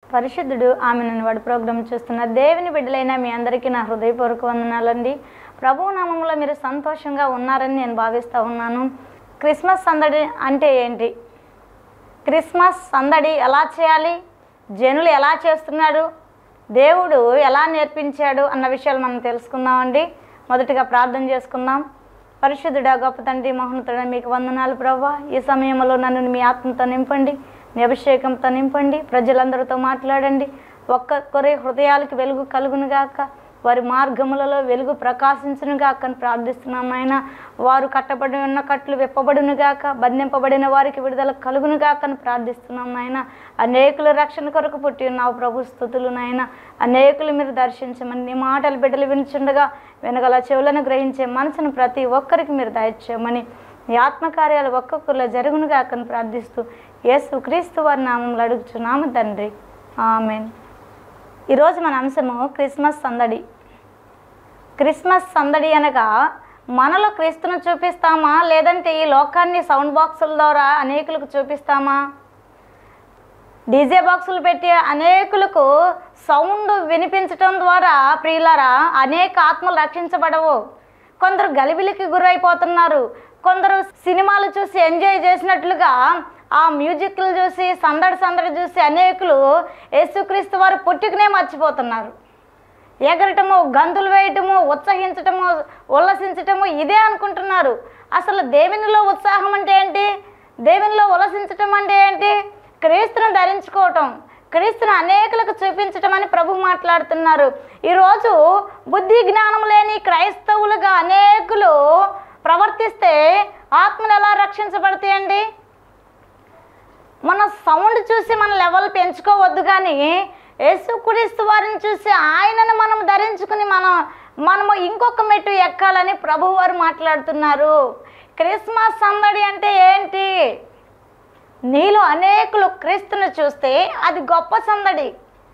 పరిశుద్ధుడు ఆమె నన్ను వాడు ప్రోగ్రాం చూస్తున్న దేవుని బిడ్డలైన మీ అందరికీ నా హృదయపూర్వక వందనాలండి ప్రభు నామంలో మీరు సంతోషంగా ఉన్నారని నేను భావిస్తూ ఉన్నాను క్రిస్మస్ సందడి అంటే ఏంటి క్రిస్మస్ సందడి ఎలా చేయాలి జనులు ఎలా చేస్తున్నాడు దేవుడు ఎలా నేర్పించాడు అన్న విషయాలు మనం తెలుసుకుందామండి మొదటిగా ప్రార్థన చేసుకుందాం పరిశుద్ధుడా గొప్ప తండ్రి మహోన్నతుడా మీకు వందనాలు ప్రభా ఈ సమయంలో నన్ను మీ ఆత్మతో నింపండి మీ అభిషేకంతో నింపండి ప్రజలందరితో మాట్లాడండి ఒక్కొక్కరి హృదయాలకు వెలుగు కలుగునుగాక వారి మార్గములలో వెలుగు ప్రకాశించునుగాక అని ప్రార్థిస్తున్నాం నాయన వారు కట్టబడి ఉన్న కట్లు విప్పబడునుగాక బంధింపబడిన వారికి విడుదల కలుగునుగాక అని ప్రార్థిస్తున్నాం నాయన అనేకుల రక్షణ కొరకు పుట్టి ఉన్నావు ప్రభు స్థుతులు నాయన అనేకులు మీరు దర్శించమని నీ మాటలు బిడ్డలు వినిచుండగా వెనగల చెవులను గ్రహించే మనసును ప్రతి ఒక్కరికి మీరు దయచేయమని నీ ఆత్మకార్యాలు ఒక్కొక్కరిలో జరుగునుగాక అని ప్రార్థిస్తూ యేసు క్రీస్తు వారి నామంలో అడుగుచున్నాము తండ్రి ఆమెన్ ఈరోజు మన అంశము క్రిస్మస్ సందడి క్రిస్మస్ సందడి అనగా మనలో క్రీస్తును చూపిస్తామా లేదంటే ఈ లోకాన్ని సౌండ్ బాక్సుల ద్వారా అనేకులకు చూపిస్తామా డీజే బాక్సులు పెట్టి అనేకులకు సౌండ్ వినిపించటం ద్వారా ప్రియులారా అనేక ఆత్మలు రక్షించబడవు కొందరు గలిబిలికి గురైపోతున్నారు కొందరు సినిమాలు చూసి ఎంజాయ్ చేసినట్లుగా ఆ మ్యూజిక్లు చూసి సందడి సందడి చూసి అనేకులు యేసుక్రీస్తు వారు పుట్టుకనే మర్చిపోతున్నారు ఎగరటము గంతులు వేయటము ఉత్సహించటము ఉల్లసించటము ఇదే అనుకుంటున్నారు అసలు దేవునిలో ఉత్సాహం అంటే ఏంటి దేవునిలో ఉల్లసించటం అంటే ఏంటి క్రీస్తును ధరించుకోవటం క్రీస్తును అనేకులకు చూపించటం అని ప్రభు మాట్లాడుతున్నారు ఈరోజు బుద్ధి జ్ఞానం లేని క్రైస్తవులుగా అనేకులు ప్రవర్తిస్తే ఆత్మలు ఎలా రక్షించబడతాయండి మన సౌండ్ చూసి మన లెవెల్ పెంచుకోవద్దు కానీ యేసుక్రీస్తు వారిని చూసి ఆయనను మనం ధరించుకుని మనం మనము ఇంకొక మెట్టు ఎక్కాలని ప్రభు వారు మాట్లాడుతున్నారు క్రిస్మస్ సందడి అంటే ఏంటి నీలో అనేకులు క్రీస్తును చూస్తే అది గొప్ప సందడి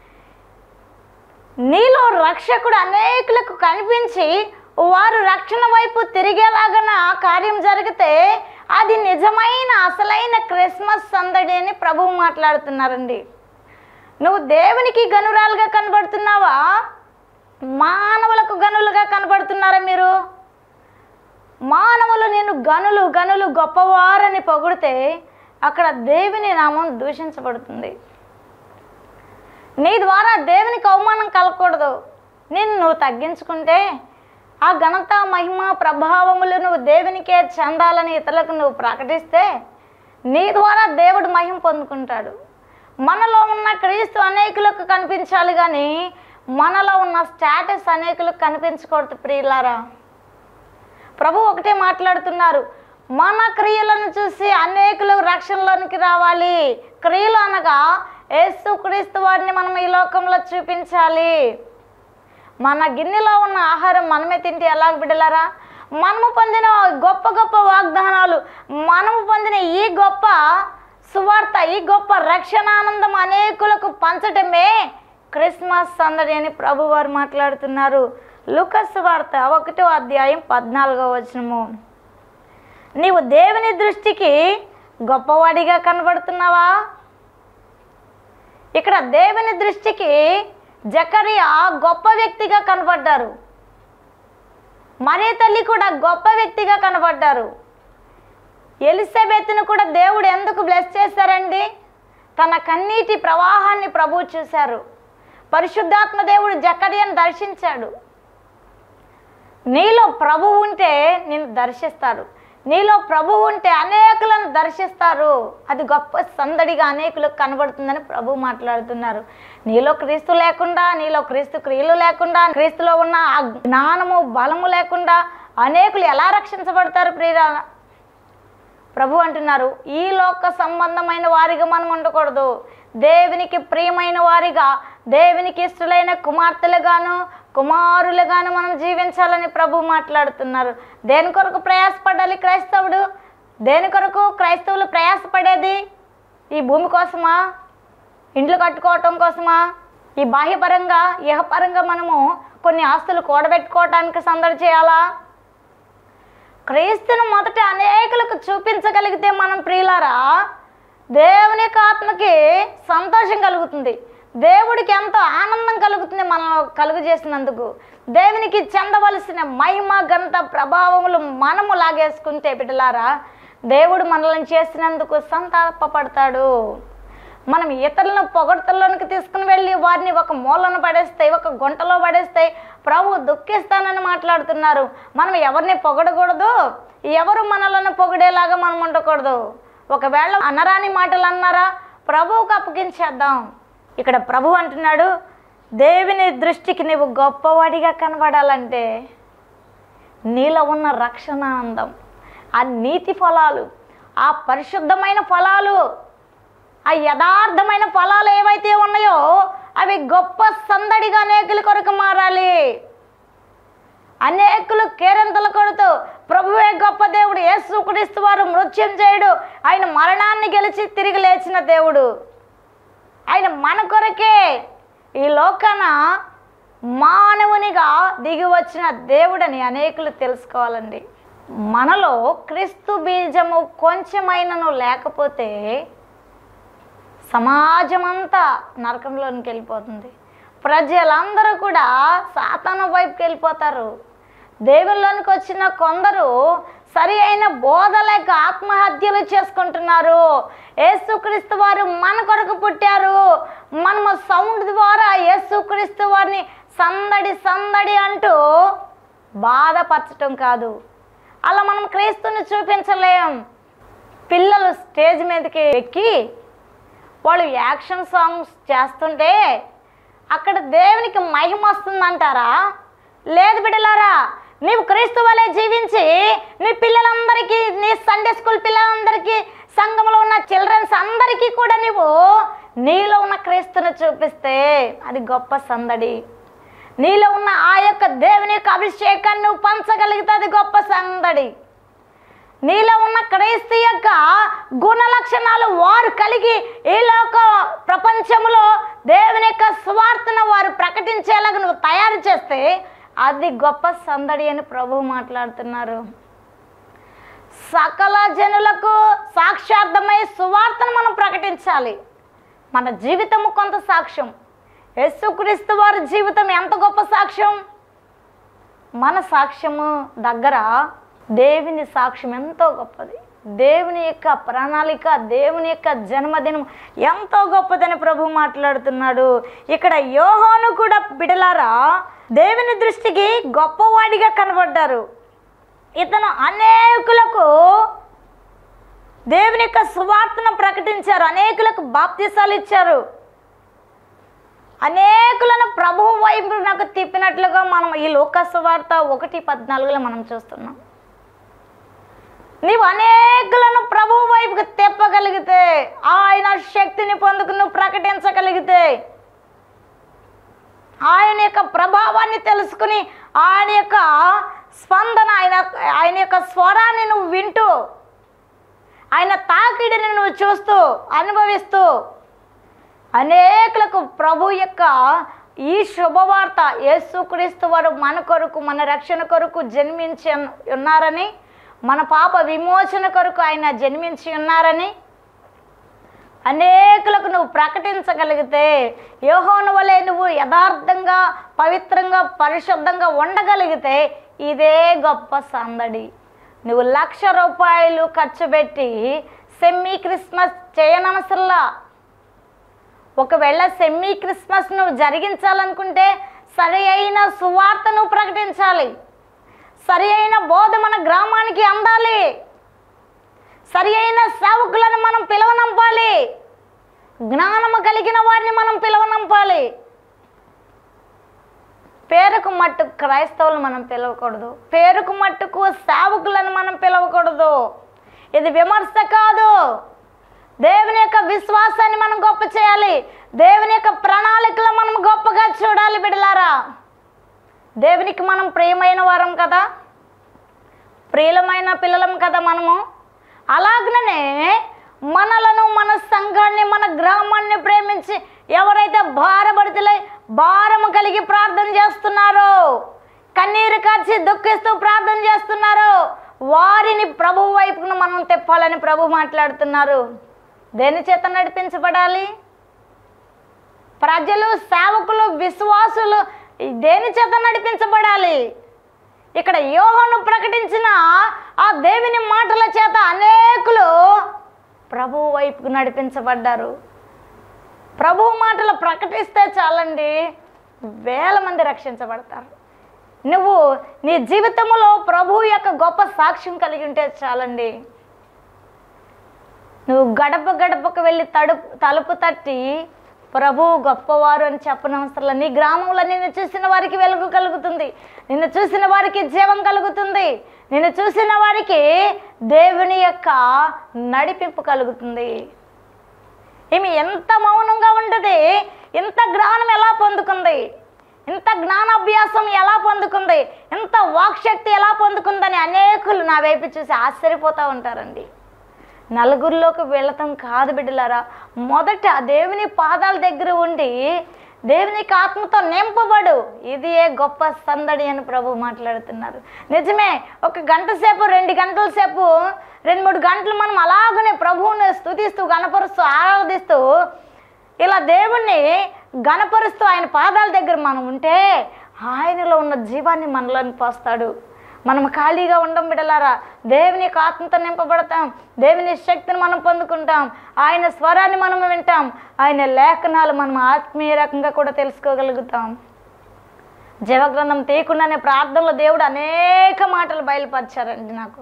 నీలో రక్షకుడు అనేకులకు కనిపించి వారు రక్షణ వైపు తిరిగేలాగన కార్యం జరిగితే అది నిజమైన అసలైన క్రిస్మస్ సందడి అని ప్రభువు మాట్లాడుతున్నారండి నువ్వు దేవునికి గనురాలుగా కనబడుతున్నావా మానవులకు గనులుగా కనబడుతున్నారా మీరు మానవులు నేను గనులు గనులు గొప్పవారని పొగిడితే అక్కడ దేవుని నామం దూషించబడుతుంది నీ ద్వారా దేవునికి అవమానం కలగకూడదు నిన్ను నువ్వు తగ్గించుకుంటే ఆ ఘనత మహిమ ప్రభావములు నువ్వు దేవునికే చెందాలని ఇతరులకు నువ్వు ప్రకటిస్తే నీ ద్వారా దేవుడు మహిమ పొందుకుంటాడు మనలో ఉన్న క్రీస్తు అనేకులకు కనిపించాలి కానీ మనలో ఉన్న స్టేటస్ అనేకులకు కనిపించకూడదు ప్రియులారా ప్రభు ఒకటే మాట్లాడుతున్నారు మన క్రియలను చూసి అనేకులు రక్షణలోనికి రావాలి క్రియలు అనగా యేసు క్రీస్తు వారిని మనం ఈ లోకంలో చూపించాలి మన గిన్నెలో ఉన్న ఆహారం మనమే తింటే ఎలా బిడ్డలారా మనము పొందిన గొప్ప గొప్ప వాగ్దానాలు మనము పొందిన ఈ గొప్ప సువార్త ఈ గొప్ప రక్షణానందం అనేకులకు పంచటమే క్రిస్మస్ సందడి అని ప్రభు వారు మాట్లాడుతున్నారు లుకస్ వార్త ఒకటో అధ్యాయం పద్నాలుగో వచనము నీవు దేవుని దృష్టికి గొప్పవాడిగా కనబడుతున్నావా ఇక్కడ దేవుని దృష్టికి జకరియా గొప్ప వ్యక్తిగా కనబడ్డారు మరే తల్లి కూడా గొప్ప వ్యక్తిగా కనబడ్డారు ఎలిజబెత్ను కూడా దేవుడు ఎందుకు బ్లెస్ చేశారండి తన కన్నీటి ప్రవాహాన్ని ప్రభు చూశారు పరిశుద్ధాత్మ దేవుడు జకరియను దర్శించాడు నీలో ప్రభు ఉంటే నేను దర్శిస్తాడు నీలో ప్రభు ఉంటే అనేకులను దర్శిస్తారు అది గొప్ప సందడిగా అనేకులకు కనబడుతుందని ప్రభు మాట్లాడుతున్నారు నీలో క్రీస్తు లేకుండా నీలో క్రీస్తు క్రియలు లేకుండా క్రీస్తులో ఉన్న ఆ జ్ఞానము బలము లేకుండా అనేకులు ఎలా రక్షించబడతారు ప్రియ ప్రభు అంటున్నారు ఈ లోక సంబంధమైన వారిగా మనం ఉండకూడదు దేవునికి ప్రియమైన వారిగా దేవునికి ఇష్టలైన కుమార్తెలుగాను కుమారులుగాను మనం జీవించాలని ప్రభు మాట్లాడుతున్నారు దేని కొరకు ప్రయాసపడాలి క్రైస్తవుడు దేని కొరకు క్రైస్తవులు ప్రయాసపడేది ఈ భూమి కోసమా ఇండ్లు కట్టుకోవటం కోసమా ఈ బాహ్యపరంగా ఇహపరంగా మనము కొన్ని ఆస్తులు కూడబెట్టుకోవటానికి సందడి చేయాలా క్రీస్తును మొదట అనేకులకు చూపించగలిగితే మనం ప్రియులారా దేవుని యొక్క ఆత్మకి సంతోషం కలుగుతుంది దేవుడికి ఎంతో ఆనందం కలుగుతుంది మనలో కలుగు చేసినందుకు దేవునికి చెందవలసిన మహిమ ఘనత ప్రభావములు మనము లాగేసుకుంటే బిడ్డలారా దేవుడు మనల్ని చేసినందుకు సంతాపపడతాడు మనం ఇతరులను పొగడ్తల్లోనికి తీసుకుని వెళ్ళి వారిని ఒక మూలను పడేస్తే ఒక గుంటలో పడేస్తే ప్రభు దుఃఖిస్తానని మాట్లాడుతున్నారు మనం ఎవరిని పొగడకూడదు ఎవరు మనలను పొగిడేలాగా మనం ఉండకూడదు ఒకవేళ అనరాని మాటలు అన్నారా ప్రభువుకు అప్పగించేద్దాం ఇక్కడ ప్రభు అంటున్నాడు దేవుని దృష్టికి నీవు గొప్పవాడిగా కనబడాలంటే నీలో ఉన్న రక్షణ అందం ఆ నీతి ఫలాలు ఆ పరిశుద్ధమైన ఫలాలు ఆ యథార్థమైన ఫలాలు ఏవైతే ఉన్నాయో అవి గొప్ప సందడిగా అనేకుల కొరకు మారాలి అనేకులు కేరింతలు కొడుతూ ప్రభువే గొప్ప దేవుడు యేసుక్రీస్తు వారు మృత్యం చేయుడు ఆయన మరణాన్ని గెలిచి తిరిగి లేచిన దేవుడు ఆయన మన కొరకే ఈ లోకాన మానవునిగా దిగి వచ్చిన దేవుడని అనేకులు తెలుసుకోవాలండి మనలో క్రీస్తు బీజము కొంచెమైనను లేకపోతే సమాజమంతా నరకంలోనికి వెళ్ళిపోతుంది ప్రజలందరూ కూడా సాతాను వైపుకి వెళ్ళిపోతారు దేవుళ్ళలోనికి వచ్చిన కొందరు సరి అయిన బోధ లేక ఆత్మహత్యలు చేసుకుంటున్నారు యేసుక్రీస్తు వారు మన కొరకు పుట్టారు మనము సౌండ్ ద్వారా యేసుక్రీస్తు వారిని సందడి సందడి అంటూ బాధపరచటం కాదు అలా మనం క్రీస్తుని చూపించలేం పిల్లలు స్టేజ్ మీదకి ఎక్కి వాళ్ళు యాక్షన్ సాంగ్స్ చేస్తుంటే అక్కడ దేవునికి మహిమ వస్తుందంటారా లేదు బిడ్డలారా నీవు క్రీస్తు వలె జీవించి నీ పిల్లలందరికీ నీ సండే స్కూల్ పిల్లలందరికీ సంఘంలో ఉన్న చిల్డ్రన్స్ అందరికీ కూడా నీవు నీలో ఉన్న క్రీస్తుని చూపిస్తే అది గొప్ప సందడి నీలో ఉన్న ఆ యొక్క దేవుని యొక్క అభిషేకాన్ని నువ్వు పంచగలిగితే అది గొప్ప సందడి నీలో ఉన్న క్రైస్తు యొక్క గుణ లక్షణాలు వారు కలిగి ఈ లోక ప్రపంచంలో దేవుని యొక్క స్వార్థను వారు ప్రకటించేలాగా నువ్వు తయారు చేస్తే అది గొప్ప సందడి అని ప్రభు మాట్లాడుతున్నారు సకల జనులకు సాక్షార్థమై సువార్తను మనం ప్రకటించాలి మన జీవితము కొంత సాక్ష్యం యేసుక్రీస్తు వారి జీవితం ఎంత గొప్ప సాక్ష్యం మన సాక్ష్యము దగ్గర దేవుని సాక్ష్యం ఎంతో గొప్పది దేవుని యొక్క ప్రణాళిక దేవుని యొక్క జన్మదినం ఎంతో గొప్పదని ప్రభు మాట్లాడుతున్నాడు ఇక్కడ యోహోను కూడా బిడలారా దేవుని దృష్టికి గొప్పవాడిగా కనబడ్డారు ఇతను అనేకులకు దేవుని యొక్క సువార్తను ప్రకటించారు అనేకులకు బాప్తిసాలు ఇచ్చారు అనేకులను ప్రభు వైపు నాకు తిప్పినట్లుగా మనం ఈ లోక సువార్త ఒకటి పద్నాలుగులో మనం చూస్తున్నాం నీవు అనేకులను ప్రభు వైపుకి తిప్పగలిగితే ఆయన శక్తిని పొందుకు నువ్వు ప్రకటించగలిగితే ఆయన యొక్క ప్రభావాన్ని తెలుసుకుని ఆయన యొక్క స్పందన ఆయన ఆయన యొక్క స్వరాన్ని నువ్వు వింటూ ఆయన తాకిడిని నువ్వు చూస్తూ అనుభవిస్తూ అనేకులకు ప్రభు యొక్క ఈ శుభవార్త యేసుక్రీస్తు వారు మన కొరకు మన రక్షణ కొరకు జన్మించి ఉన్నారని మన పాప విమోచన కొరకు ఆయన జన్మించి ఉన్నారని అనేకులకు నువ్వు ప్రకటించగలిగితే యోహోను వలె నువ్వు యథార్థంగా పవిత్రంగా పరిశుద్ధంగా ఉండగలిగితే ఇదే గొప్ప సందడి నువ్వు లక్ష రూపాయలు ఖర్చు పెట్టి సెమీ క్రిస్మస్ చేయనవసరంలా ఒకవేళ సెమీ క్రిస్మస్ నువ్వు జరిగించాలనుకుంటే సరి అయిన సువార్త నువ్వు ప్రకటించాలి సరి అయిన బోధ మన గ్రామానికి అందాలి సరి అయిన సేవకులను మనం పిలవనంపాలి జ్ఞానము కలిగిన వారిని మనం పిలవనంపాలి పేరుకు మట్టుకు క్రైస్తవులు మనం పిలవకూడదు పేరుకు మట్టుకు సేవకులను మనం పిలవకూడదు ఇది విమర్శ కాదు దేవుని యొక్క విశ్వాసాన్ని మనం గొప్ప చేయాలి దేవుని యొక్క ప్రణాళికలు మనం గొప్పగా చూడాలి బిడలారా దేవునికి మనం ప్రియమైన వారం కదా ప్రియులమైన పిల్లలం కదా మనము అలాగనే మనలను మన సంఘాన్ని మన గ్రామాన్ని ప్రేమించి ఎవరైతే భారభరితులై భారము కలిగి ప్రార్థన చేస్తున్నారో కన్నీరు కార్చి దుఃఖిస్తూ ప్రార్థన చేస్తున్నారో వారిని ప్రభు వైపును మనం తిప్పాలని ప్రభు మాట్లాడుతున్నారు దేని చేత నడిపించబడాలి ప్రజలు సేవకులు విశ్వాసులు ఈ దేని చేత నడిపించబడాలి ఇక్కడ యోహను ప్రకటించిన ఆ దేవుని మాటల చేత అనేకులు ప్రభువు వైపుకు నడిపించబడ్డారు ప్రభు మాటలు ప్రకటిస్తే చాలండి వేల మంది రక్షించబడతారు నువ్వు నీ జీవితంలో ప్రభు యొక్క గొప్ప సాక్ష్యం కలిగి ఉంటే చాలండి నువ్వు గడప గడపకు వెళ్ళి తడుపు తలుపు తట్టి ప్రభు గొప్పవారు అని చెప్పనవసరం లేదు. నీ గ్రామంలో నిన్ను చూసిన వారికి వెలుగు కలుగుతుంది నిన్ను చూసిన వారికి జీవం కలుగుతుంది నిన్ను చూసిన వారికి దేవుని యొక్క నడిపింపు కలుగుతుంది ఈమె ఎంత మౌనంగా ఉండదు ఇంత జ్ఞానం ఎలా పొందుకుంది ఇంత జ్ఞానాభ్యాసం ఎలా పొందుకుంది ఇంత వాక్శక్తి ఎలా పొందుకుందని అనేకులు నా వైపు చూసి ఆశ్చర్యపోతూ ఉంటారండి నలుగురిలోకి వెళ్ళటం కాదు బిడ్డలారా మొదట దేవుని పాదాల దగ్గర ఉండి దేవునికి ఆత్మతో నింపబడు ఇది ఏ గొప్ప సందడి అని ప్రభు మాట్లాడుతున్నారు నిజమే ఒక గంట సేపు రెండు గంటల సేపు రెండు మూడు గంటలు మనం అలాగనే ప్రభువుని స్తుతిస్తూ గణపరుస్తూ ఆరాధిస్తూ ఇలా దేవుణ్ణి గణపరుస్తూ ఆయన పాదాల దగ్గర మనం ఉంటే ఆయనలో ఉన్న జీవాన్ని మనలోని పోస్తాడు మనం ఖాళీగా ఉండం బిడలారా దేవుని యొక్క ఆత్మతో నింపబడతాం దేవుని శక్తిని మనం పొందుకుంటాం ఆయన స్వరాన్ని మనం వింటాం ఆయన లేఖనాలు మనం ఆత్మీయ రకంగా కూడా తెలుసుకోగలుగుతాం జీవగ్రంథం తీయకుండానే ప్రార్థనలో దేవుడు అనేక మాటలు బయలుపరిచారండి నాకు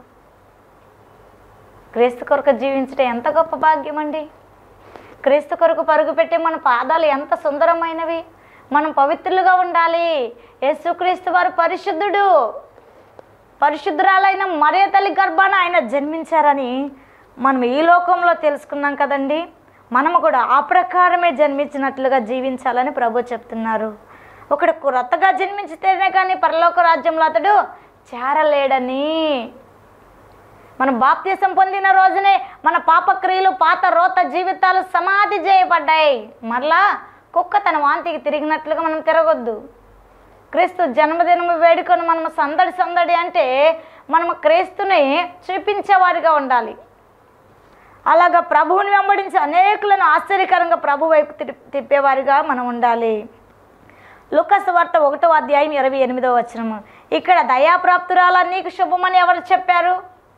క్రీస్తు కొరకు జీవించడం ఎంత గొప్ప భాగ్యం అండి క్రీస్తు కొరకు పరుగు పెట్టి మన పాదాలు ఎంత సుందరమైనవి మనం పవిత్రులుగా ఉండాలి యేసుక్రీస్తు వారు పరిశుద్ధుడు పరిశుద్ధురాలైన మరే తల్లి గర్భాన ఆయన జన్మించారని మనం ఈ లోకంలో తెలుసుకున్నాం కదండి మనము కూడా ఆ ప్రకారమే జన్మించినట్లుగా జీవించాలని ప్రభు చెప్తున్నారు ఒకడు క్రొత్తగా జన్మించితేనే కానీ పరలోక రాజ్యంలో అతడు చేరలేడని మనం బాప్తీసం పొందిన రోజునే మన పాపక్రియలు పాత రోత జీవితాలు సమాధి చేయబడ్డాయి మరలా కుక్క తన వాంతికి తిరిగినట్లుగా మనం తిరగొద్దు క్రీస్తు జన్మదినము వేడుకొని మనం సందడి సందడి అంటే మనం క్రీస్తుని చూపించేవారిగా ఉండాలి అలాగా ప్రభువుని వెంబడించి అనేకులను ఆశ్చర్యకరంగా ప్రభు వైపు తిరి- తిప్పేవారిగా మనం ఉండాలి లుకస్ వార్త ఒకటో అధ్యాయం ఇరవై ఎనిమిదో వచనము ఇక్కడ దయాప్రాప్తురాల నీకు శుభమని ఎవరు చెప్పారు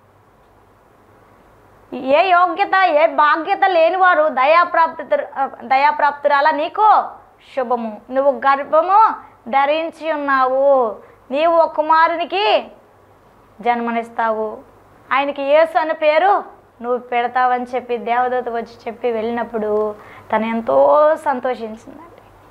ఏ యోగ్యత ఏ బాధ్యత లేనివారు దయాప్రాప్తి దయాప్రాప్తురాల నీకు శుభము నువ్వు గర్భము ధరించి ఉన్నావు నీవు ఒక కుమారునికి జన్మనిస్తావు ఆయనకి యేసు అనే పేరు నువ్వు పెడతావని చెప్పి దేవదూత వచ్చి చెప్పి వెళ్ళినప్పుడు తను ఎంతో సంతోషించిందండి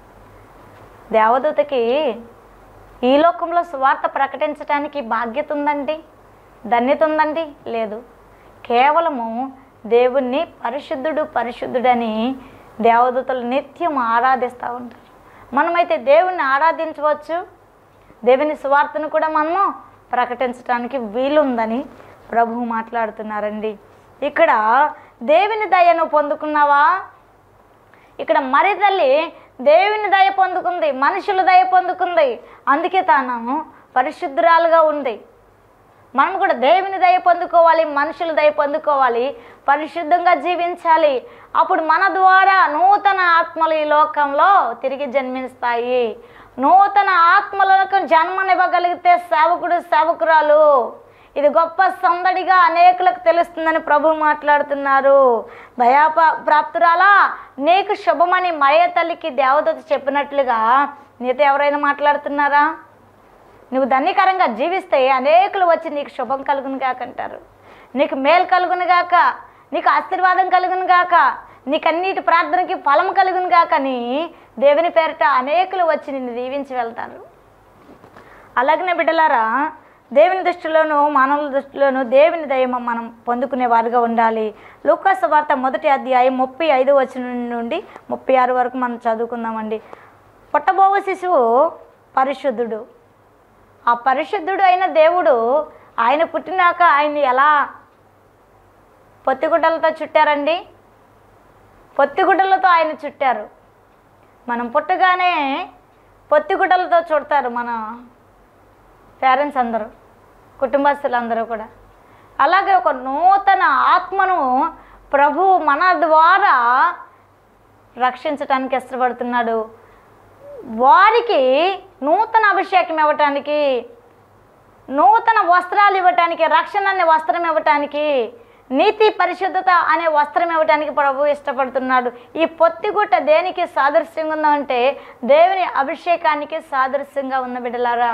దేవదూతకి ఈ లోకంలో సువార్త ప్రకటించడానికి బాధ్యత ఉందండి ధన్యత ఉందండి లేదు కేవలము దేవుణ్ణి పరిశుద్ధుడు పరిశుద్ధుడని దేవదూతలు నిత్యం ఆరాధిస్తూ ఉంటారు మనమైతే దేవుణ్ణి ఆరాధించవచ్చు దేవుని సువార్తను కూడా మనము ప్రకటించడానికి వీలుందని ప్రభువు మాట్లాడుతున్నారండి ఇక్కడ దేవుని దయను పొందుకున్నావా ఇక్కడ మరి తల్లి దేవుని దయ పొందుకుంది మనుషుల దయ పొందుకుంది అందుకే తాను పరిశుద్ధురాలుగా ఉంది మనం కూడా దేవుని దయ పొందుకోవాలి మనుషుల దయ పొందుకోవాలి పరిశుద్ధంగా జీవించాలి అప్పుడు మన ద్వారా నూతన ఆత్మలు ఈ లోకంలో తిరిగి జన్మిస్తాయి నూతన ఆత్మలకు జన్మనివ్వగలిగితే సేవకుడు సేవకురాలు ఇది గొప్ప సందడిగా అనేకులకు తెలుస్తుందని ప్రభు మాట్లాడుతున్నారు దయా ప్రాప్తురాలా నీకు శుభమని మయ తల్లికి దేవదత చెప్పినట్లుగా నీతో ఎవరైనా మాట్లాడుతున్నారా నువ్వు ధన్యకరంగా జీవిస్తే అనేకులు వచ్చి నీకు శుభం కలుగును గాక అంటారు నీకు మేలు కలుగును గాక నీకు ఆశీర్వాదం కలుగును గాక నీకు అన్నిటి ప్రార్థనకి ఫలం కలుగును గాక అని దేవుని పేరిట అనేకులు వచ్చి నిన్ను దీవించి వెళ్తారు అలాగనే బిడ్డలారా దేవుని దృష్టిలోను మానవుల దృష్టిలోను దేవుని దయ మనం పొందుకునే వారుగా ఉండాలి లూకాస్ వార్త మొదటి అధ్యాయం ముప్పై ఐదు వచనం నుండి ముప్పై ఆరు వరకు మనం చదువుకుందామండి పుట్టబోవ శిశువు పరిశుద్ధుడు ఆ పరిశుద్ధుడు అయిన దేవుడు ఆయన పుట్టినాక ఆయన్ని ఎలా పొత్తిగుడ్డలతో చుట్టారండి పొత్తిగుడ్డలతో ఆయన చుట్టారు మనం పుట్టగానే పొత్తిగుడ్డలతో చుడతారు మన పేరెంట్స్ అందరూ కుటుంబస్తులు అందరూ కూడా అలాగే ఒక నూతన ఆత్మను ప్రభు మన ద్వారా రక్షించటానికి ఇష్టపడుతున్నాడు వారికి నూతన అభిషేకం ఇవ్వటానికి నూతన వస్త్రాలు ఇవ్వటానికి రక్షణ అనే వస్త్రం ఇవ్వటానికి నీతి పరిశుద్ధత అనే వస్త్రం ఇవ్వటానికి ప్రభు ఇష్టపడుతున్నాడు ఈ పొత్తిగుట్ట దేనికి సాదృశ్యంగా ఉందంటే దేవుని అభిషేకానికి సాదృశ్యంగా ఉన్న బిడ్డలారా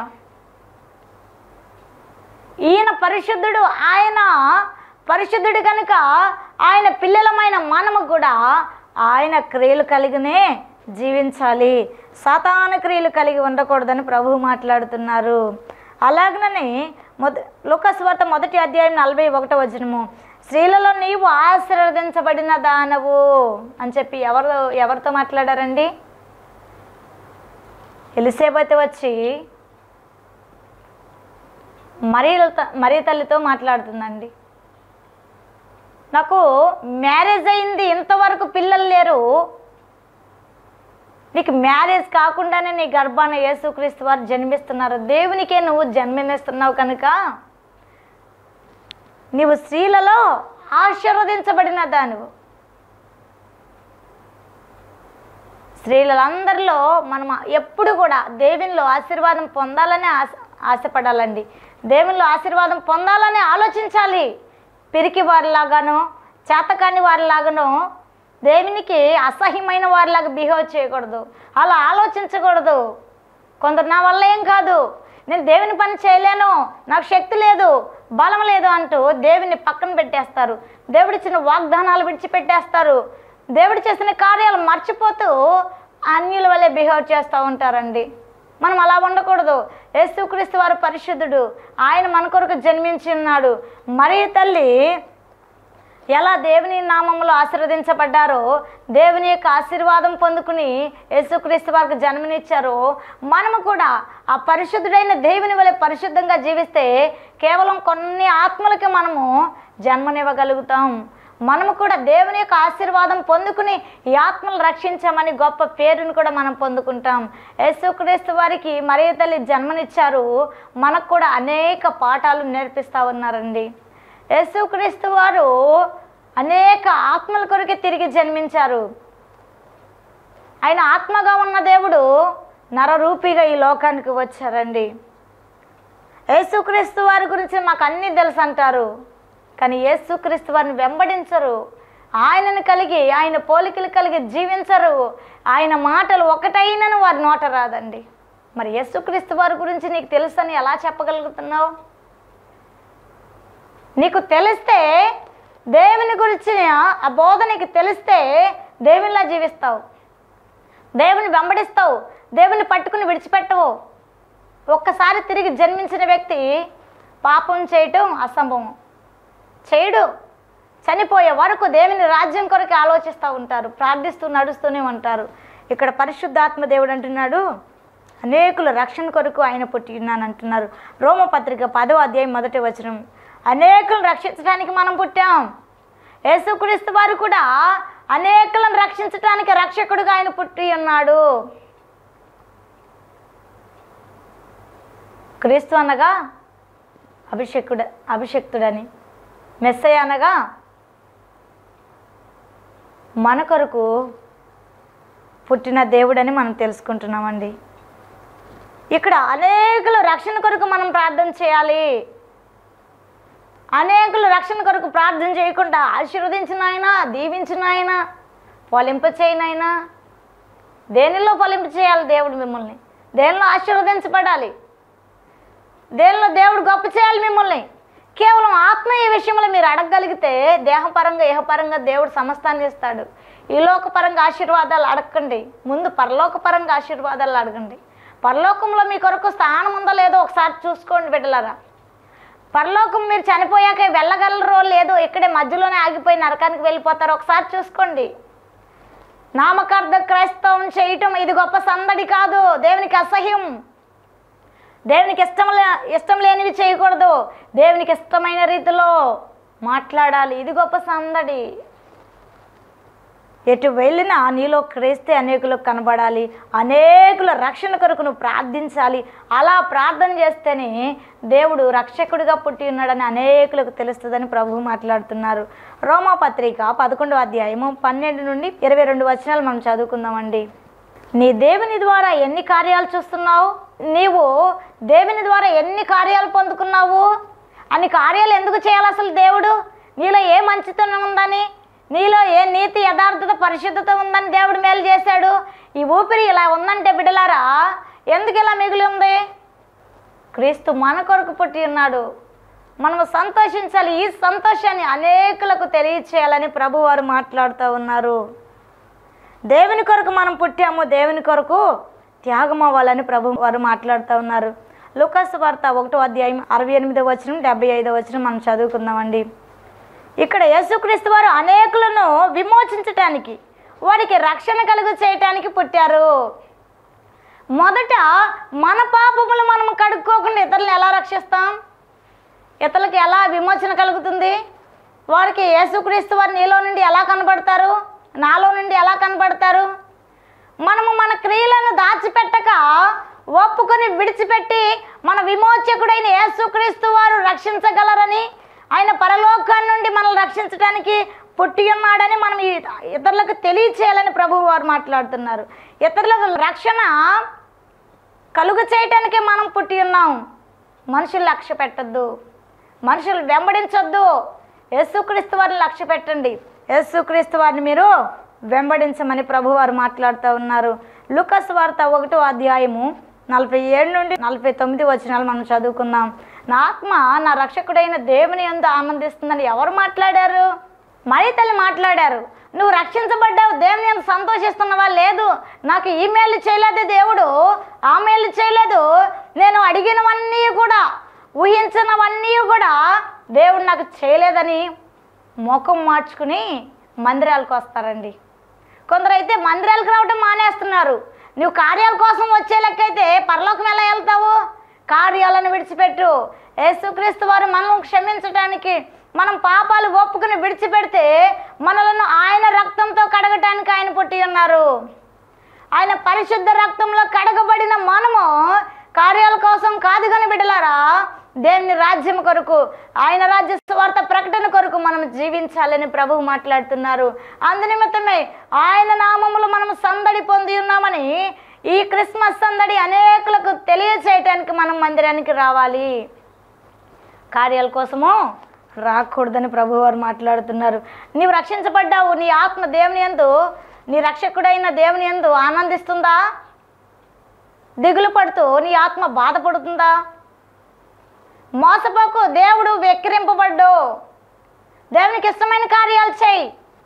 ఈయన పరిశుద్ధుడు ఆయన పరిశుద్ధుడు కనుక ఆయన పిల్లలమైన మనము కూడా ఆయన క్రియలు కలిగినే జీవించాలి సాతాన క్రియలు కలిగి ఉండకూడదని ప్రభువు మాట్లాడుతున్నారు అలాగనే మొద లోకస్వార్త మొదటి అధ్యాయం నలభై ఒకటో వచనము స్త్రీలలో నీవు ఆశీర్వదించబడిన దానవు అని చెప్పి ఎవరు ఎవరితో మాట్లాడారండి ఎలిసేబత్ వచ్చి మరీ మరీ తల్లితో మాట్లాడుతుందండి నాకు మ్యారేజ్ అయింది ఇంతవరకు పిల్లలు లేరు నీకు మ్యారేజ్ కాకుండానే నీ గర్భాన యేసుక్రీస్తు వారు జన్మిస్తున్నారు దేవునికే నువ్వు జన్మనిస్తున్నావు కనుక నీవు స్త్రీలలో ఆశీర్వదించబడిన దానివు స్త్రీలందరిలో మనం ఎప్పుడు కూడా దేవునిలో ఆశీర్వాదం పొందాలని ఆశ ఆశపడాలండి దేవునిలో ఆశీర్వాదం పొందాలని ఆలోచించాలి పిరికి వారిలాగాను చేతకాని వారిలాగాను దేవునికి అసహ్యమైన వారిలాగా బిహేవ్ చేయకూడదు అలా ఆలోచించకూడదు కొందరు నా వల్ల ఏం కాదు నేను దేవుని పని చేయలేను నాకు శక్తి లేదు బలం లేదు అంటూ దేవుని పక్కన పెట్టేస్తారు దేవుడిచ్చిన వాగ్దానాలు విడిచిపెట్టేస్తారు దేవుడు చేసిన కార్యాలు మర్చిపోతూ అన్యుల వల్లే బిహేవ్ చేస్తూ ఉంటారండి మనం అలా ఉండకూడదు యేసుక్రీస్తు వారు పరిశుద్ధుడు ఆయన మన కొరకు జన్మించి ఉన్నాడు మరీ తల్లి ఎలా దేవుని నామంలో ఆశీర్వదించబడ్డారో దేవుని యొక్క ఆశీర్వాదం పొందుకుని యేసుక్రీస్తు వారికి జన్మనిచ్చారో మనము కూడా ఆ పరిశుద్ధుడైన దేవుని వలె పరిశుద్ధంగా జీవిస్తే కేవలం కొన్ని ఆత్మలకి మనము జన్మనివ్వగలుగుతాం మనము కూడా దేవుని యొక్క ఆశీర్వాదం పొందుకుని ఈ ఆత్మలు రక్షించామని గొప్ప పేరుని కూడా మనం పొందుకుంటాం యేసుక్రీస్తు వారికి మరీ తల్లి జన్మనిచ్చారు మనకు కూడా అనేక పాఠాలు నేర్పిస్తూ ఉన్నారండి యేసుక్రీస్తు వారు అనేక ఆత్మల కొరకే తిరిగి జన్మించారు ఆయన ఆత్మగా ఉన్న దేవుడు నరరూపిగా ఈ లోకానికి వచ్చారండి యేసుక్రీస్తు వారి గురించి మాకు అన్నీ తెలుసు అంటారు కానీ యేసుక్రీస్తు వారిని వెంబడించరు ఆయనను కలిగి ఆయన పోలికలు కలిగి జీవించరు ఆయన మాటలు ఒకటైనను వారి నోట రాదండి మరి యేసుక్రీస్తు వారి గురించి నీకు తెలుసని ఎలా చెప్పగలుగుతున్నావు నీకు తెలిస్తే దేవుని గురించిన ఆ బోధ నీకు తెలిస్తే దేవునిలా జీవిస్తావు దేవుని వెంబడిస్తావు దేవుని పట్టుకుని విడిచిపెట్టవు ఒక్కసారి తిరిగి జన్మించిన వ్యక్తి పాపం చేయటం అసంభవం చేయడు చనిపోయే వరకు దేవుని రాజ్యం కొరకు ఆలోచిస్తూ ఉంటారు ప్రార్థిస్తూ నడుస్తూనే ఉంటారు ఇక్కడ పరిశుద్ధాత్మ దేవుడు అంటున్నాడు అనేకుల రక్షణ కొరకు ఆయన పుట్టి ఉన్నాను అంటున్నారు రోమపత్రిక పదో అధ్యాయం మొదటి వచనం అనేకులను రక్షించడానికి మనం పుట్టాం యేసుక్రీస్తు వారు కూడా అనేకులను రక్షించడానికి రక్షకుడుగా ఆయన పుట్టి ఉన్నాడు క్రీస్తు అనగా అభిషేకుడు అభిషక్తుడని మెస్సయ్య అనగా మన కొరకు పుట్టిన దేవుడని మనం తెలుసుకుంటున్నామండి ఇక్కడ అనేకుల రక్షణ కొరకు మనం ప్రార్థన చేయాలి అనేకులు రక్షణ కొరకు ప్రార్థన చేయకుండా ఆశీర్వదించిన ఆయన దీవించిన ఆయన ఫలింప చేయనైనా దేనిలో ఫలింప చేయాలి దేవుడు మిమ్మల్ని దేనిలో ఆశీర్వదించబడాలి దేనిలో దేవుడు గొప్ప చేయాలి మిమ్మల్ని కేవలం ఆత్మీయ విషయంలో మీరు అడగగలిగితే దేహపరంగా ఇహపరంగా దేవుడు సమస్తాన్ని ఇస్తాడు ఈ లోకపరంగా ఆశీర్వాదాలు అడగండి ముందు పరలోకపరంగా ఆశీర్వాదాలు అడగండి పరలోకంలో మీ కొరకు స్థానం ఉందో లేదో ఒకసారి చూసుకోండి బిడ్డలారా పరలోకం మీరు చనిపోయాక వెళ్ళగలరో లేదో ఇక్కడే మధ్యలోనే ఆగిపోయి నరకానికి వెళ్ళిపోతారు ఒకసారి చూసుకోండి నామకార్థ క్రైస్తవం చేయటం ఇది గొప్ప సందడి కాదు దేవునికి అసహ్యం దేవునికి ఇష్టం లే ఇష్టం లేనివి చేయకూడదు దేవునికి ఇష్టమైన రీతిలో మాట్లాడాలి ఇది గొప్ప సందడి ఎటు వెళ్ళినా నీలో క్రీస్తే అనేకులకు కనబడాలి అనేకుల రక్షణ కొరకు నువ్వు ప్రార్థించాలి అలా ప్రార్థన చేస్తేనే దేవుడు రక్షకుడిగా పుట్టి ఉన్నాడని అనేకులకు తెలుస్తుందని ప్రభువు మాట్లాడుతున్నారు రోమా పత్రిక పదకొండవ అధ్యాయము పన్నెండు నుండి ఇరవై రెండు వచనాలు మనం చదువుకుందామండి నీ దేవుని ద్వారా ఎన్ని కార్యాలు చూస్తున్నావు నీవు దేవుని ద్వారా ఎన్ని కార్యాలు పొందుకున్నావు అన్ని కార్యాలు ఎందుకు చేయాలి అసలు దేవుడు నీలో ఏ మంచితనం ఉందని నీలో ఏ నీతి యథార్థత పరిశుద్ధత ఉందని దేవుడు మేలు చేశాడు ఈ ఊపిరి ఇలా ఉందంటే బిడ్డలారా ఎందుకు ఇలా మిగిలి ఉంది క్రీస్తు మన కొరకు పుట్టి ఉన్నాడు మనము సంతోషించాలి ఈ సంతోషాన్ని అనేకులకు తెలియచేయాలని ప్రభువారు మాట్లాడుతూ ఉన్నారు దేవుని కొరకు మనం పుట్టాము దేవుని కొరకు త్యాగం అవ్వాలని ప్రభు వారు మాట్లాడుతూ ఉన్నారు లూకాసు వార్త ఒకటో అధ్యాయం అరవై ఎనిమిదో వచనం డెబ్బై ఐదో వచనం మనం చదువుకుందామండి ఇక్కడ యేసుక్రీస్తు వారు అనేకులను విమోచించటానికి వారికి రక్షణ కలుగు చేయటానికి పుట్టారు మొదట మన పాపములు మనం కడుక్కోకుండా ఇతరులను ఎలా రక్షిస్తాం ఇతరులకు ఎలా విమోచన కలుగుతుంది వారికి యేసుక్రీస్తు వారు నీలో నుండి ఎలా కనబడతారు నాలో నుండి ఎలా కనబడతారు మనము మన క్రియలను దాచిపెట్టక ఒప్పుకొని విడిచిపెట్టి మన విమోచకుడైన యేసుక్రీస్తు వారు రక్షించగలరని ఆయన పరలోకాన్ని నుండి మనల్ని రక్షించడానికి పుట్టి ఉన్నాడని మనం ఈ ఇతరులకు తెలియచేయాలని ప్రభువు వారు మాట్లాడుతున్నారు ఇతరులకు రక్షణ కలుగు చేయటానికే మనం పుట్టి ఉన్నాం మనుషులు లక్ష్య పెట్టద్దు మనుషులు వెంబడించొద్దు యేసుక్రీస్తు వారిని లక్ష్య పెట్టండి యేసుక్రీస్తు వారిని మీరు వెంబడించమని ప్రభు వారు మాట్లాడుతూ ఉన్నారు లుకస్ వార్త ఒకటో అధ్యాయము నలభై ఏడు నుండి నలభై తొమ్మిది వచనాలు మనం చదువుకుందాం నా ఆత్మ నా రక్షకుడైన దేవుని ఎందు ఆనందిస్తుందని ఎవరు మాట్లాడారు మరీ తల్లి మాట్లాడారు నువ్వు రక్షించబడ్డావు దేవుని ఎందు సంతోషిస్తున్నావా లేదు నాకు ఈ మేలు చేయలేదు దేవుడు ఆ మేలు చేయలేదు నేను అడిగినవన్నీ కూడా ఊహించినవన్నీ కూడా దేవుడు నాకు చేయలేదని ముఖం మార్చుకుని మందిరాలకు వస్తారండి కొందరు అయితే మందిరాలకు రావడం మానేస్తున్నారు నువ్వు కార్యాల కోసం వచ్చే లెక్కైతే పరలోకం ఎలా వెళ్తావు కార్యాలను విడిచిపెట్టు యేసుక్రీస్తు వారు మనం క్షమించడానికి మనం పాపాలు ఒప్పుకుని విడిచిపెడితే మనలను ఆయన రక్తంతో కడగటానికి ఆయన పుట్టి ఉన్నారు ఆయన పరిశుద్ధ రక్తంలో కడగబడిన మనము కార్యాల కోసం కాదు కానీ బిడ్డలారా దేవుని రాజ్యం కొరకు ఆయన రాజ్య స్వార్థ ప్రకటన కొరకు మనం జీవించాలని ప్రభువు మాట్లాడుతున్నారు అందునిమిత్తమే ఆయన నామములు మనం సందడి పొంది ఉన్నామని ఈ క్రిస్మస్ సందడి అనేకులకు తెలియచేయటానికి మనం మందిరానికి రావాలి కార్యాల కోసము రాకూడదని ప్రభువారు మాట్లాడుతున్నారు నీవు రక్షించబడ్డావు నీ ఆత్మ దేవుని ఎందు నీ రక్షకుడైన దేవుని ఎందు ఆనందిస్తుందా దిగులు పడుతూ నీ ఆత్మ బాధపడుతుందా మోసపోకు దేవుడు వెక్కిరింపబడ్డు దేవునికి ఇష్టమైన కార్యాలు చేయి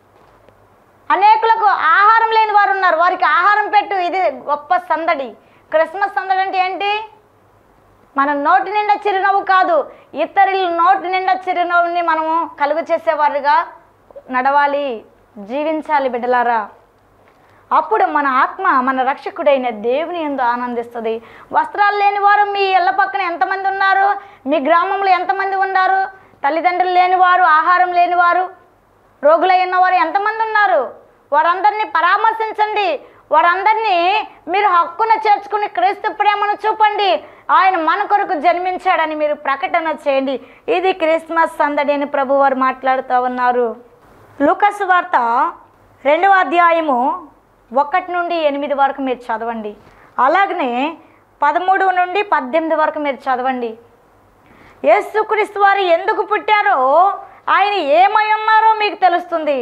అనేకులకు ఆహారం లేని వారు ఉన్నారు వారికి ఆహారం పెట్టు ఇది గొప్ప సందడి క్రిస్మస్ సందడి అంటే ఏంటి మన నోటి నిండా చిరునవ్వు కాదు ఇతరుల నోటి నిండా చిరునవ్వుని మనము కలుగు చేసేవారుగా నడవాలి జీవించాలి బిడ్డలారా అప్పుడు మన ఆత్మ మన రక్షకుడైన దేవుని ఎందు ఆనందిస్తుంది వస్త్రాలు లేని వారు మీ ఇళ్ళ పక్కన ఎంతమంది ఉన్నారు మీ గ్రామంలో ఎంతమంది ఉన్నారు తల్లిదండ్రులు లేనివారు ఆహారం లేనివారు రోగులై ఉన్నవారు ఎంతమంది ఉన్నారు వారందరినీ పరామర్శించండి వారందరినీ మీరు హక్కున చేర్చుకుని క్రీస్తు ప్రేమను చూపండి ఆయన మన కొరకు జన్మించాడని మీరు ప్రకటన చేయండి ఇది క్రిస్మస్ సందడి అని ప్రభు వారు మాట్లాడుతూ ఉన్నారు లూకస్ వార్త రెండవ అధ్యాయము ఒకటి నుండి ఎనిమిది వరకు మీరు చదవండి అలాగనే పదమూడు నుండి పద్దెనిమిది వరకు మీరు చదవండి యేసుక్రీస్తు వారు ఎందుకు పుట్టారో ఆయన ఏమై ఉన్నారో మీకు తెలుస్తుంది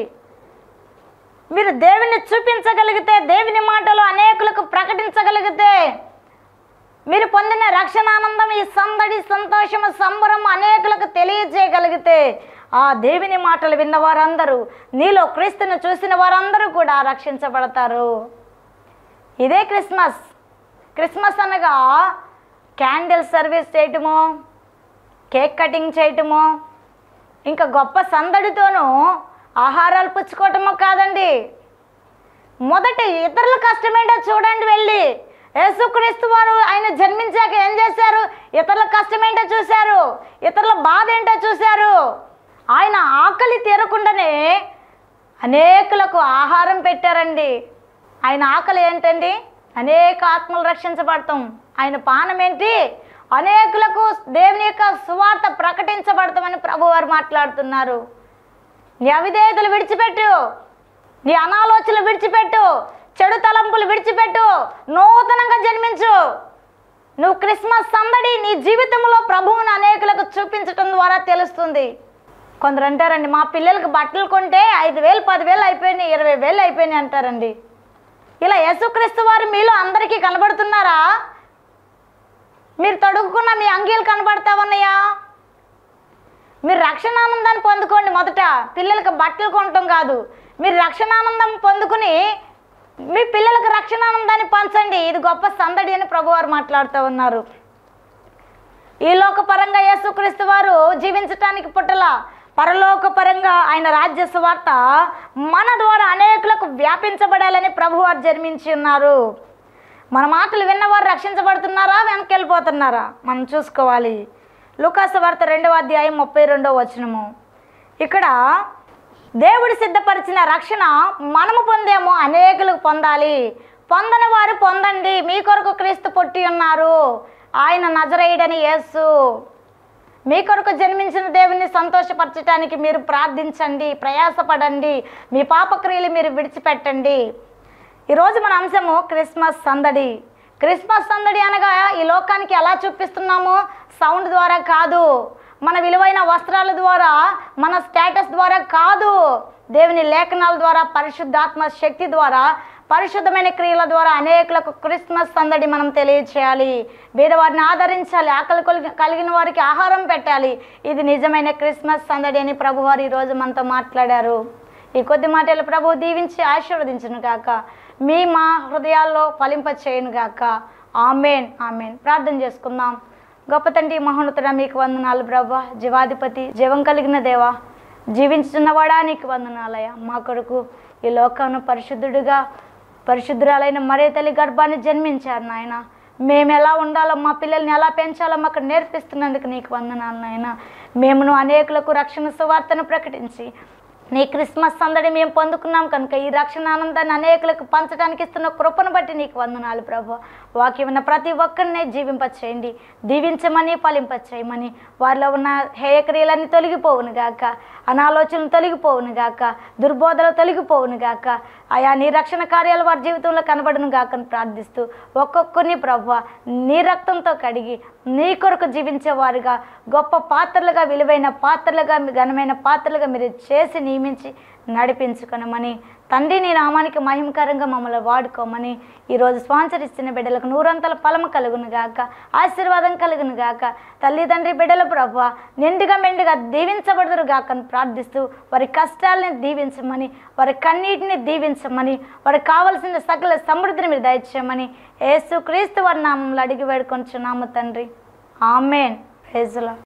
మీరు దేవుని చూపించగలిగితే దేవుని మాటలు అనేకులకు ప్రకటించగలిగితే మీరు పొందిన రక్షణ ఆనందం ఈ సందడి సంతోషము సంబరం అనేకులకు తెలియజేయగలిగితే ఆ దేవుని మాటలు విన్న వారందరూ నీలో క్రీస్తును చూసిన వారందరూ కూడా రక్షించబడతారు ఇదే క్రిస్మస్ క్రిస్మస్ అనగా క్యాండిల్ సర్వీస్ చేయటము కేక్ కటింగ్ చేయటము ఇంకా గొప్ప సందడితోనూ ఆహారాలు పుచ్చుకోవటమో కాదండి మొదట ఇతరుల కష్టమేంటో చూడండి వెళ్ళి యేసుక్రీస్తు వారు ఆయన జన్మించాక ఏం చేశారు ఇతరుల కష్టమేంటో చూశారు ఇతరుల బాధ ఏంటో చూశారు ఆయన ఆకలి తీరకుండానే అనేకులకు ఆహారం పెట్టారండి ఆయన ఆకలి ఏంటండి అనేక ఆత్మలు రక్షించబడతాం ఆయన పానం ఏంటి అనేకులకు దేవుని యొక్క సువార్త ప్రకటించబడతామని ప్రభువారు మాట్లాడుతున్నారు నీ అవిధేయతలు విడిచిపెట్టు నీ అనాలోచనలు విడిచిపెట్టు చెడు తలంపులు విడిచిపెట్టు నూతనంగా జన్మించు నువ్వు క్రిస్మస్ సందడి నీ జీవితంలో ప్రభువును అనేకులకు చూపించటం ద్వారా తెలుస్తుంది కొందరు అంటారండి మా పిల్లలకి బట్టలు కొంటే ఐదు వేలు పదివేలు అయిపోయినాయి ఇరవై వేలు అయిపోయినాయి అంటారండి ఇలా యేసుక్రీస్తు వారు మీలో అందరికీ కనబడుతున్నారా మీరు తొడుగుకున్న మీ అంగీలు కనబడతా ఉన్నాయా మీరు రక్షణానందాన్ని పొందుకోండి మొదట పిల్లలకి బట్టలు కొనటం కాదు మీరు రక్షణానందం పొందుకుని మీ పిల్లలకు రక్షణానందాన్ని పంచండి ఇది గొప్ప సందడి అని ప్రభువారు మాట్లాడుతూ ఉన్నారు ఈ లోక పరంగా యేసుక్రీస్తు వారు జీవించటానికి పుట్టల పరలోక పరంగా ఆయన రాజ్య సువార్త మన ద్వారా అనేకులకు వ్యాపించబడాలని ప్రభువారు జన్మించి ఉన్నారు మన మాటలు విన్నవారు రక్షించబడుతున్నారా వెనక్కి వెళ్ళిపోతున్నారా మనం చూసుకోవాలి లూకాసు వార్త రెండవ అధ్యాయం ముప్పై రెండవ వచనము ఇక్కడ దేవుడు సిద్ధపరిచిన రక్షణ మనము పొందేమో అనేకులకు పొందాలి పొందని వారు పొందండి మీ కొరకు క్రీస్తు పుట్టి ఉన్నారు ఆయన నజరేయుడని యేసు మీ కొరకు జన్మించిన దేవుని సంతోషపరచడానికి మీరు ప్రార్థించండి ప్రయాసపడండి మీ పాపక్రియలు మీరు విడిచిపెట్టండి ఈరోజు మన అంశము క్రిస్మస్ సందడి క్రిస్మస్ సందడి అనగా ఈ లోకానికి ఎలా చూపిస్తున్నాము సౌండ్ ద్వారా కాదు మన విలువైన వస్త్రాల ద్వారా మన స్టేటస్ ద్వారా కాదు దేవుని లేఖనాల ద్వారా పరిశుద్ధాత్మ శక్తి ద్వారా పరిశుద్ధమైన క్రియల ద్వారా అనేకులకు క్రిస్మస్ సందడి మనం తెలియచేయాలి బీదవారిని ఆదరించాలి ఆకలి కొలిగి- కలిగిన వారికి ఆహారం పెట్టాలి ఇది నిజమైన క్రిస్మస్ సందడి అని ప్రభువారు ఈరోజు మనతో మాట్లాడారు ఈ కొద్ది మాటలు ప్రభు దీవించి ఆశీర్వదించును గాక మీ మా హృదయాల్లో ఫలింప చేయను గాక ఆమెన్ ఆమెన్ ప్రార్థన చేసుకుందాం గొప్ప తండ్రి మహోన్నతుడ మీకు వందనాలు ప్రభా జీవాధిపతి జీవం కలిగిన దేవా జీవించున్నవాడా నీకు వందనాలయ మా కొడుకు ఈ లోకాన్ని పరిశుద్ధుడిగా పరిశుద్ధురాలైన మరే తల్లి గర్భాన్ని జన్మించారు నాయన మేము ఎలా ఉండాలో మా పిల్లల్ని ఎలా పెంచాలో మాకు నేర్పిస్తున్నందుకు నీకు వందనాలు నాయన మేమును అనేకులకు రక్షణ సువార్తను ప్రకటించి నీ క్రిస్మస్ సందడి మేము పొందుకున్నాం కనుక ఈ రక్షణ ఆనందాన్ని అనేకులకు పంచడానికి ఇస్తున్న కృపను బట్టి నీకు వందనాలు ప్రభు వాక్యం ఉన్న ప్రతి ఒక్కరినే జీవింపచేయండి దీవించమని ఫలింపచేయమని వారిలో ఉన్న హేయక్రియలన్నీ తొలగిపోవును గాక అనాలోచనలు తొలగిపోవును గాక దుర్బోధలు తొలగిపోవును గాక ఆయా నీ రక్షణ కార్యాలు వారి జీవితంలో కనబడును గాక అని ప్రార్థిస్తూ ఒక్కొక్కరిని ప్రభు నీ రక్తంతో కడిగి నీ కొరకు జీవించేవారుగా గొప్ప పాత్రలుగా విలువైన పాత్రలుగా ఘనమైన పాత్రలుగా మీరు చేసి నియమించి నడిపించుకొనమని తండ్రి నీ నామానికి మహిమకరంగా మమ్మల్ని వాడుకోమని ఈరోజు స్పాన్సర్ ఇచ్చిన బిడ్డలకు నూరంతల ఫలము కలుగును గాక ఆశీర్వాదం కలుగును గాక తల్లిదండ్రి బిడ్డల ప్రభు నిండుగా మెండుగా దీవించబడుదురు గాక అని ప్రార్థిస్తూ వారి కష్టాలని దీవించమని వారి కన్నీటిని దీవించమని వారికి కావలసిన సకల సమృద్ధిని మీరు దయచేయమని యేసు క్రీస్తు వారి నామంలో అడిగి వేడుకొంచున్నాము తండ్రి ఆమెన్ ప్రైజులా